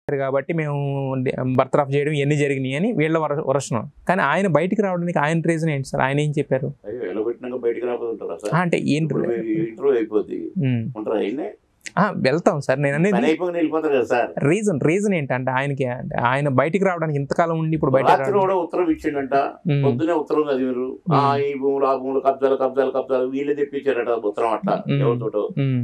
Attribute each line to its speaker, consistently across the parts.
Speaker 1: కాబట్టి మేము బర్తరఫ్ చేయడం ఇవన్నీ జరిగినాయి అని వీళ్ళ వర వరసనం కానీ ఆయన బయటికి రావడానికి ఆయన రీజన్ ఏంటి సార్ ఆయన ఏం చెప్పారు
Speaker 2: అయ్యో వెళ్ళబెట్టినాక బయటికి రాకపోతే ఉంటారా సార్
Speaker 1: ఆ, అంటే ఏంటి
Speaker 2: ఇప్పుడు ఇంటర్వ్యూ అయిపోద్ది
Speaker 1: ఉమ్.
Speaker 2: ఉంటారా అయినా
Speaker 1: ఆ, వెళ్తాం సార్ నేను
Speaker 2: పని
Speaker 1: అనేది
Speaker 2: అయిపోయి వెళ్ళిపోతారు కదా సార్
Speaker 1: రీజన్ రీజన్ ఏంటంటే ఆయనకి అంటే ఆయన బయటికి రావడానికి ఇంతకాలం ఉండి ఇప్పుడు బయట
Speaker 2: రాత్రి కూడా ఉత్తరం ఇచ్చిండంట పొద్దునే ఉత్తరం చదివారు ఆ ఈ భూములు ఆ భూములు కబ్జాలు కబ్జాలు కబ్జాలు వీళ్ళే తెప్పించారట ఉత్తరం అట్లా
Speaker 1: మ్మ్.
Speaker 2: ఎవరితోటో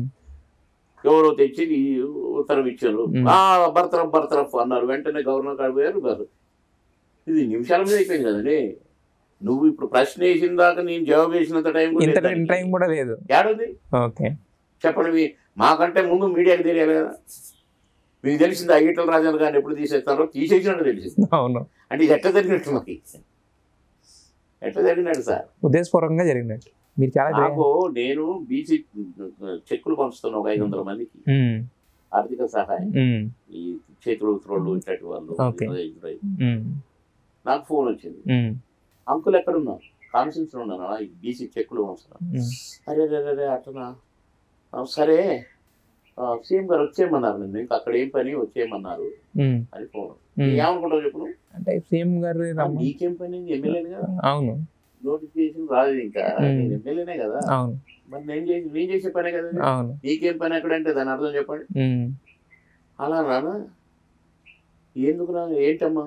Speaker 2: ఎవరో తెచ్చి ఈ ఉత్తరం ఇచ్చారు
Speaker 1: మ్మ్.
Speaker 2: ఆ బర్తరఫ్ బర్తరఫ్ అన్నారు వెంటనే గవర్నర్ కాడ పోయారు గారు ఇది నిమిషాల మీద అయిపోయింది కదండి నువ్వు ఇప్పుడు ప్రశ్న వేసిన దాకా నేను జవాబు వేసినంత టైం కూడా
Speaker 1: ఇంత
Speaker 2: లేదు దానికి.
Speaker 1: టైం కూడా లేదు
Speaker 2: ఏడుంది
Speaker 1: ఓకే
Speaker 2: చెప్పండి మీ మాకంటే ముందు మీడియాకి తెలియాలి కదా మీకు తెలిసింది ఆ ఈటల రాజేంద్ర గారిని ఎప్పుడు తీసేస్తారో తీసేసినట్టు తెలిసింది
Speaker 1: అవును
Speaker 2: అంటే ఇది ఎట్లా జరిగినట్టు మాకు ఎట్లా జరిగినట్టు సార్
Speaker 1: ఉద్దేశపూర్వకంగా జరిగినట్టు మీరు చాలా గ్రే-
Speaker 2: నాకు నేను బీసీ చెక్కులు పంచుతున్నా ఒక ఐదు వందల మందికి
Speaker 1: ఉమ్,
Speaker 2: ఆర్థిక సహాయం
Speaker 1: ఉమ్,
Speaker 2: ఈ చేతులు త్రోళ్ళు ఇట్లాంటి వాళ్ళు
Speaker 1: Okay.
Speaker 2: ఇద్దరు ఐదు.
Speaker 1: ఉమ్,
Speaker 2: నాకు ఫోన్ వచ్చింది
Speaker 1: ఉమ్,
Speaker 2: అంకుల్ ఎక్కడ ఉన్నావు కాన్ఫరెన్స్ లో ఉన్నాను ఈ బీసీ చెక్కులు పంచుతున్నా
Speaker 1: ఉమ్,
Speaker 2: అరే అరే అరే అట్లనా ఆ, సరే సీఎం గారు వచ్చేయమన్నారు నిన్ను ఇంకా అక్కడ ఏం పని వచ్చేయమన్నారు
Speaker 1: ఉమ్,
Speaker 2: అని ఫోన్
Speaker 1: ఉమ్.
Speaker 2: ఏమనుకుంటావు చెప్పు నువ్వు?
Speaker 1: అంటే సీఎం గారు
Speaker 2: ఆ,
Speaker 1: రమ్మ-
Speaker 2: నీకేం పని ఎమ్మెల్యేని కదా
Speaker 1: అవును
Speaker 2: నోటిఫికేషన్ రాలేదు ఇంకా
Speaker 1: మ్మ్.
Speaker 2: నేను ఎమ్మెల్యేనే కదా
Speaker 1: అవును
Speaker 2: మరి నేను చేసి నేను చేసే పనే కదా ఇది.
Speaker 1: అవును
Speaker 2: నీకేం పని ఎక్కడంటే దాని అర్థం చెప్పండి
Speaker 1: ఉమ్,
Speaker 2: అలా నానా ఎందుకు నా ఏంటమ్మా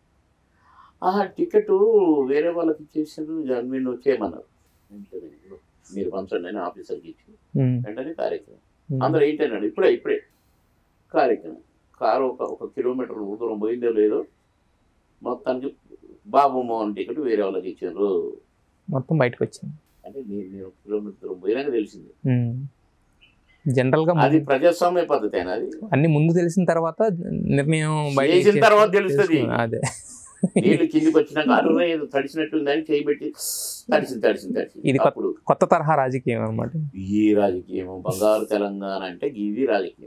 Speaker 2: ఆహా టికెట్ వేరే వాళ్ళకి ఇచ్చేసారు మీరు వచ్చేయమన్నారు వెంటనే మీరు పంచండి అని ఆఫీసర్కి ఇచ్చి
Speaker 1: ఉమ్,
Speaker 2: వెంటనే కార్యక్రమం
Speaker 1: ఉమ్,
Speaker 2: అందరూ ఏంటన్నాడు ఇప్పుడే ఇప్పుడే కార్యక్రమం కారు ఒక ఒక కిలోమీటర్ దూరం పోయిందో లేదో మొత్తానికి బాబు మోహన్ టికెట్ వేరే వాళ్ళకి ఇచ్చారు
Speaker 1: మొత్తం బయటకు వచ్చింది
Speaker 2: అంటే నేను నేను ఒక కిలోమీటర్ దూరం పోయినాక తెలిసింది
Speaker 1: ఉమ్. జనరల్ గా
Speaker 2: అది
Speaker 1: ముందు-
Speaker 2: ప్రజాస్వామ్య పద్ధతి అయినా అది
Speaker 1: అన్ని ముందు తెలిసిన తర్వాత నిర్ణయం బయట
Speaker 2: చేసిన
Speaker 1: ఇచ్చేసి-
Speaker 2: తర్వాత తెలుస్తది.
Speaker 1: అదే
Speaker 2: నీళ్ళు కిందికి వచ్చినాక అరుణ ఏదో తడిసినట్టుందని చేయబెట్టి తడిసింది తడిసింది
Speaker 1: ఇది
Speaker 2: తడిసింది
Speaker 1: కొత్త-
Speaker 2: అప్పుడు
Speaker 1: కొత్త తరహా రాజకీయం అనమాట
Speaker 2: ఈ రాజకీయం బంగారు తెలంగాణ అంటే ఇది రాజకీయం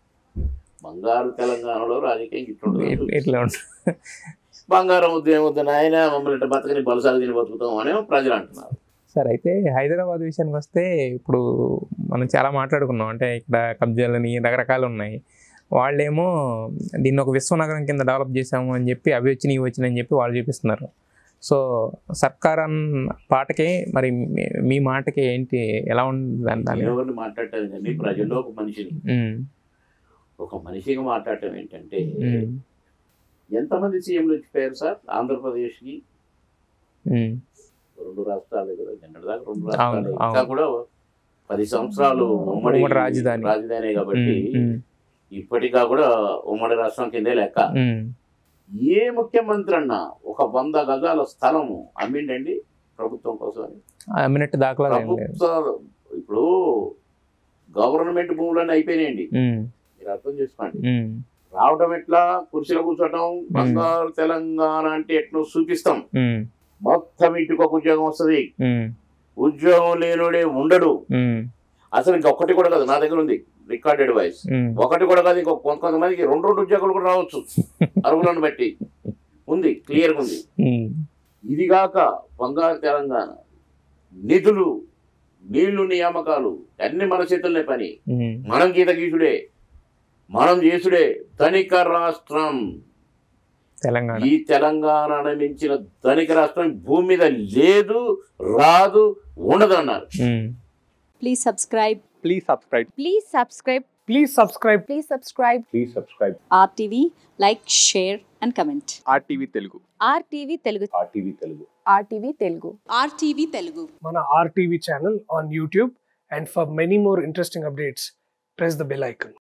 Speaker 2: బంగారు తెలంగాణలో రాజకీయం ఇట్లుండదు
Speaker 1: ఇట్లా ఉంటుంది
Speaker 2: బంగారం వద్దు ఏమొద్దు నాయన మమ్మల్ని ఇట్ట బతకని బలసాగు తిని బతుకుతాం అని ప్రజలు అంటున్నారు
Speaker 1: సరే అయితే హైదరాబాద్ విషయానికి వస్తే ఇప్పుడు మనం చాలా మాట్లాడుకున్నాం అంటే ఇక్కడ కబ్జాలని రకరకాలు ఉన్నాయి వాళ్ళేమో దీన్ని ఒక విశ్వనగరం కింద డెవలప్ చేసాము అని చెప్పి అవి వచ్చినాయి ఇవి వచ్చినాయి అని చెప్పి వాళ్ళు చూపిస్తున్నారు సో సర్కార్ అన్న పాటకి మరి మీ- మీ మాటకి ఏంటి ఎలా ఉంది దాని దాని
Speaker 2: నేను ఎవరిని మాట్లాడటం కానీ ప్రజల్లో ఒక మనిషిని
Speaker 1: ఉమ్,
Speaker 2: ఒక మనిషిగా మాట్లాడటం ఏంటంటే
Speaker 1: ఉమ్,
Speaker 2: ఎంతమంది సీఎంలు వచ్చిపోయారు సార్ ఆంధ్రప్రదేశ్కి
Speaker 1: ఉమ్,
Speaker 2: రెండు రాష్ట్రాలు కదా నిన్నటి దాకా రెండు
Speaker 1: అవును,
Speaker 2: రాష్ట్రాలు ఇంకా
Speaker 1: అవును.
Speaker 2: కూడా పది సంవత్సరాలు ఉమ్మడి
Speaker 1: ఉమ్మడి రాజధాని.
Speaker 2: రాజధాని కాబట్టి
Speaker 1: ఉమ్, ఉమ్,
Speaker 2: ఇప్పటికా కూడా ఉమ్మడి రాష్ట్రం కిందే లెక్క
Speaker 1: ఉమ్,
Speaker 2: ఏ ముఖ్యమంత్రి అన్నా ఒక వంద గజాల స్థలము అమ్మిండండి ప్రభుత్వం కోసం
Speaker 1: అమ్మినట్టు దాఖలా ఏం లేదు
Speaker 2: ప్రభుత్వ ఇప్పుడు గవర్నమెంట్ భూములన్నీ అయిపోయినాయండి
Speaker 1: ఉమ్,
Speaker 2: మీరు అర్థం చేసుకోండి
Speaker 1: ఉమ్,
Speaker 2: రావటం ఎట్లా కుర్చీలో కూర్చోటం బంగారు తెలంగాణ అంటే ఎట్లా చూపిస్తాం
Speaker 1: ఉమ్,
Speaker 2: మొత్తం ఇంటికి ఒక ఉద్యోగం వస్తుంది
Speaker 1: ఉమ్,
Speaker 2: ఉద్యోగం లేనుడే ఉండడు
Speaker 1: ఉమ్,
Speaker 2: అసలు ఇంకొకటి కూడా కాదు నా దగ్గర ఉంది రికార్డెడ్ వాయిస్
Speaker 1: ఉమ్,
Speaker 2: ఒకటి కూడా కాదు ఇంకొక కొంత- కొంతమందికి రెండు రెండు ఉద్యోగాలు కూడా రావచ్చు అర్హులను బట్టి ఉంది క్లియర్గా ఉంది
Speaker 1: ఉమ్,
Speaker 2: ఇది కాక బంగారు తెలంగాణ నిధులు నీళ్లు నియామకాలు అన్ని మన చేతుల్నే పని
Speaker 1: ఉమ్.
Speaker 2: మనం గీత గీసుడే మనం చేసుడే ధనిక రాష్ట్రం
Speaker 1: తెలంగాణ
Speaker 2: ఈ తెలంగాణ మించిన ధనిక రాష్ట్రం భూమి మీద లేదు రాదు ఉండదు అన్నారు
Speaker 1: ఉమ్.
Speaker 3: Please subscribe.
Speaker 4: Please subscribe.
Speaker 3: Please subscribe.
Speaker 4: Please subscribe.
Speaker 3: Please subscribe.
Speaker 4: Please subscribe.
Speaker 3: RTV, like, share, and comment.
Speaker 4: RTV Telugu.
Speaker 3: RTV Telugu.
Speaker 4: RTV Telugu.
Speaker 5: RTV Telugu.
Speaker 3: RTV Telugu.
Speaker 6: మన RTV channel on YouTube. And for many more interesting updates, press the bell icon.